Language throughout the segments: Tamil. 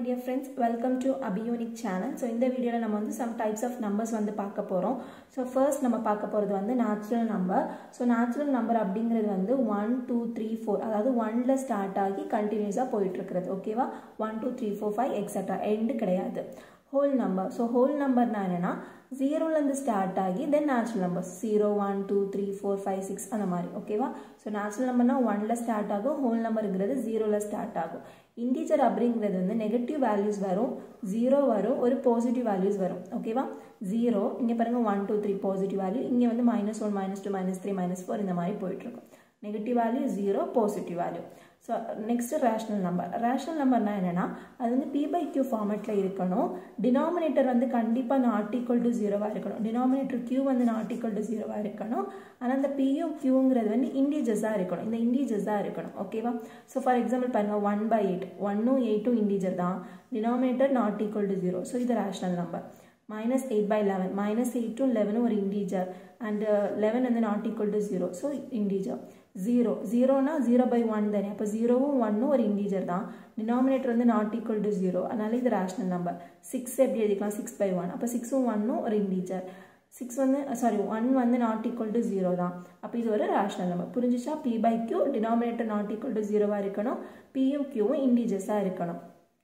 டியர் ஃப்ரெண்ட்ஸ் வெல்கம் டு அபியூனிக் சேனல் ஸோ இந்த வீடியோவில் நம்ம வந்து சம் டைப்ஸ் ஆஃப் நம்பர்ஸ் வந்து பார்க்க போகிறோம் ஸோ ஃபர்ஸ்ட் நம்ம பார்க்க போகிறது வந்து natural number so natural number அப்படிங்கிறது வந்து ஒன் டூ த்ரீ ஃபோர் அதாவது ஒன்ல ஸ்டார்ட் ஆகி கண்டினியூஸாக போயிட்டுருக்கிறது ஓகேவா one two three four five extra end கிடையாது ஹோல் நம்பர் ஸோ ஹோல் நம்பர்னா என்னென்னா ஜீரோலேருந்து ஸ்டார்ட் ஆகி then natural numbers zero one two three four five six அந்த மாதிரி ஓகேவா ஸோ நேச்சுரல் நம்பர்னா ஒன்ல ஸ்டார்ட் ஆகும் ஹோல் நம்பருங்கிறது ஜீரோவில் ஸ்டார்ட் ஆகும் இன்டீஜர் அப்படிங்கிறது வந்து நெகட்டிவ் வேல்யூஸ் வரும் ஜீரோ வரும் ஒரு பாசிட்டிவ் வேல்யூஸ் வரும் ஓகேவா ஜீரோ இங்கே பாருங்கள் one two three positive value இங்கே வந்து minus one minus two minus three minus four இந்த மாதிரி போயிட்டுருக்கும் negative value zero positive value so next rational number rational நம்பர்னா என்னென்னா அது வந்து பி பை கியூ ஃபார்மெட்டில் இருக்கணும் டினாமினேட்டர் வந்து கண்டிப்பாக நாட் ஈக்குவல் டு ஜீரோவாக இருக்கணும் டினாமினேட்டர் கியூ வந்து நாட் ஈக்குவல் டு ஜீரோவாக இருக்கணும் ஆனால் அந்த பியும் கியூங்கிறது வந்து இண்டீஜர்ஸாக இருக்கணும் இந்த இண்டீஜர்ஸாக இருக்கணும் ஓகேவா ஸோ ஃபார் எக்ஸாம்பிள் பாருங்கள் ஒன் பை எயிட் ஒன்னும் எயிட்டும் இண்டீஜர் தான் denominator not equal to zero so இது rational number minus eight by eleven minus எயிட்டும் லெவனும் ஒரு இண்டீஜர் அண்ட் லெவன் வந்து not equal to zero so integer zero ஜீரோனா ஜீரோ பை ஒன் தானே அப்போ ஜீரோவும் ஒன்னும் ஒரு இண்டீஜர் தான் டினாமினேட்டர் வந்து நாட் ஈக்குவல் டு ஜீரோ அதனால இது ரேஷனல் நம்பர் சிக்ஸ் எப்படி எழுதிக்கலாம் சிக்ஸ் பை ஒன் அப்போ சிக்ஸும் ஒன்னும் ஒரு இண்டீஜர் சிக்ஸ் வந்து சாரி ஒன் வந்து நாட் ஈக்குவல் டு ஜீரோ தான் அப்போ இது ஒரு ரேஷனல் நம்பர் புரிஞ்சிச்சா P by Q denominator not equal to ஜீரோவாக இருக்கணும் பியும் கியூவும் இண்டீஜர்ஸாக இருக்கணும்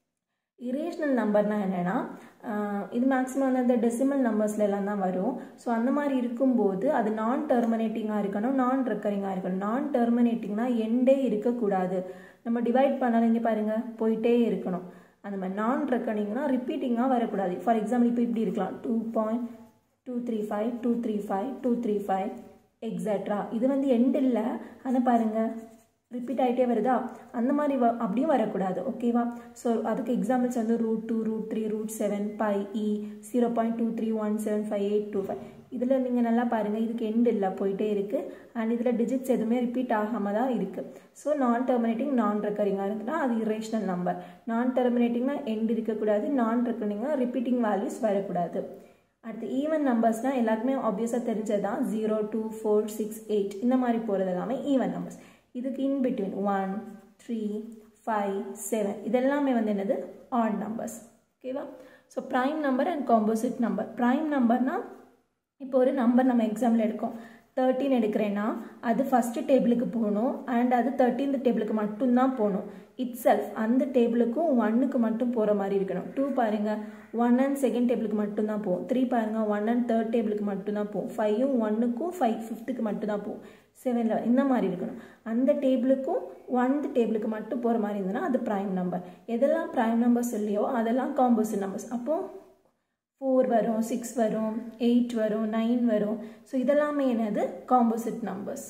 இரேஷனல் நம்பர்னா என்னென்னா இது மேக்ஸிமம் வந்து அந்த டெசிமல் நம்பர்ஸ்ல எல்லாம் தான் வரும் ஸோ அந்த மாதிரி இருக்கும்போது அது நான் டெர்மினேட்டிங்காக இருக்கணும் நான் ரெக்கரிங்காக இருக்கணும் நான் டெர்மினேட்டிங்னா எண்டே இருக்கக்கூடாது நம்ம டிவைட் பண்ணாலும் இங்கே பாருங்கள் போயிட்டே இருக்கணும் அந்த மாதிரி நான் ரெக்கரிங்னா ரிப்பீட்டிங்காக வரக்கூடாது ஃபார் எக்ஸாம்பிள் இப்போ இப்படி இருக்கலாம் two point two three five two three five two three five extra இது வந்து எண்ட் இல்லை ஆனால் பாருங்கள் ரிப்பீட் ஆகிட்டே வருதா அந்த மாதிரி வ அப்படியும் வரக்கூடாது ஓகேவா ஸோ அதுக்கு எக்ஸாம்பிள்ஸ் வந்து root two root three root seven pi e zero point two three one seven five eight two five இதில் நீங்கள் நல்லா பாருங்கள் இதுக்கு எண்ட் இல்லை போயிட்டே இருக்குது அண்ட் இதில் டிஜிட்ஸ் எதுவுமே ரிப்பீட் ஆகாமல் தான் இருக்குது ஸோ நான் டெர்மினேட்டிங் நான் ரெக்கரிங்காக இருந்ததுன்னா அது இரேஷனல் நம்பர் நான் டெர்மினேட்டிங்னா எண்ட் இருக்கக்கூடாது நான் ரெக்கரிங்னா ரிப்பீட்டிங் வேல்யூஸ் வரக்கூடாது அடுத்து ஈவன் நம்பர்ஸ்னால் எல்லாருக்குமே ஆப்வியஸாக தெரிஞ்சது தான் zero two four six eight இந்த மாதிரி போகிறது எல்லாமே ஈவன் நம்பர்ஸ் இதுக்கு in between one three five seven இதெல்லாமே வந்து என்னது ஆட் நம்பர்ஸ் ஓகேவா so prime number and composite number prime நம்பர்னால் இப்போ ஒரு நம்பர் நம்ம எக்ஸாம்பிள் எடுக்கோம் தேர்ட்டின் எடுக்கிறேன்னா அது ஃபஸ்ட்டு டேபிளுக்கு போகணும் அண்ட் அது தேர்ட்டீன்த் டேபிளுக்கு மட்டும்தான் போகணும் இட் செல்ஃப் அந்த டேபிளுக்கும் ஒன்னுக்கு மட்டும் போகிற மாதிரி இருக்கணும் டூ பாருங்கள் ஒன் அண்ட் செகண்ட் டேபிளுக்கு மட்டும்தான் போகும் த்ரீ பாருங்கள் ஒன் அண்ட் தேர்ட் டேபிளுக்கு மட்டும்தான் போகும் ஃபைவும் ஒன்னுக்கும் ஃபைவ் ஃபிஃப்த்துக்கு மட்டும்தான் போகும் செவன் லெவன் இந்த மாதிரி இருக்கணும் அந்த டேபிளுக்கும் ஒன்த் டேபிளுக்கு மட்டும் போகிற மாதிரி இருந்ததுன்னா அது ப்ரைம் நம்பர் எதெல்லாம் ப்ரைம் நம்பர்ஸ் இல்லையோ அதெல்லாம் காம்போசிட் நம்பர்ஸ் அப்போது ஃபோர் வரும் சிக்ஸ் வரும் எயிட் வரும் நைன் வரும் ஸோ இதெல்லாமே என்னது காம்போசிட் நம்பர்ஸ்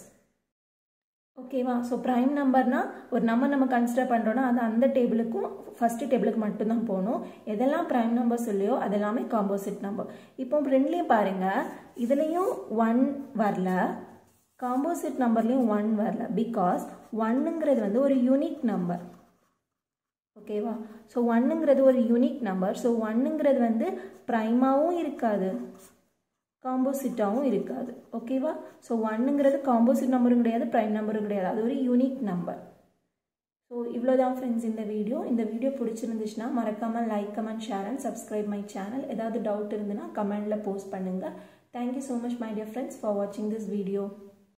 ஓகேவா ஸோ ப்ரைம் நம்பர்னா ஒரு நம்பர் நம்ம கன்சிடர் பண்ணுறோன்னா அது அந்த டேபிளுக்கும் ஃபஸ்ட்டு டேபிளுக்கு மட்டும்தான் போகணும் எதெல்லாம் ப்ரைம் நம்பர்ஸ் இல்லையோ அதெல்லாமே காம்போசிட் நம்பர் இப்போ ரெண்டுலேயும் பாருங்கள் இதுலேயும் ஒன் வரல காம்போசிட் நம்பர்லேயும் ஒன் வரல பிகாஸ் ஒன்னுங்கிறது வந்து ஒரு யூனிக் நம்பர் ஓகேவா ஸோ ஒன்னுங்கிறது ஒரு யூனிக் நம்பர் ஸோ ஒன்னுங்கிறது வந்து ப்ரைமாவும் இருக்காது காம்போசிட்டாகவும் இருக்காது ஓகேவா ஸோ ஒன்னுங்கிறது காம்போசிட் நம்பரும் கிடையாது ப்ரைம் நம்பரும் கிடையாது அது ஒரு யூனிக் நம்பர் ஸோ இவ்வளோதான் ஃப்ரெண்ட்ஸ் இந்த வீடியோ இந்த வீடியோ பிடிச்சிருந்துச்சுன்னா மறக்காமல் like comment share and subscribe my channel ஏதாவது டவுட் இருந்துன்னா கமெண்டில் போஸ்ட் பண்ணுங்கள் thank you so much my dear friends for வாட்சிங் திஸ் வீடியோ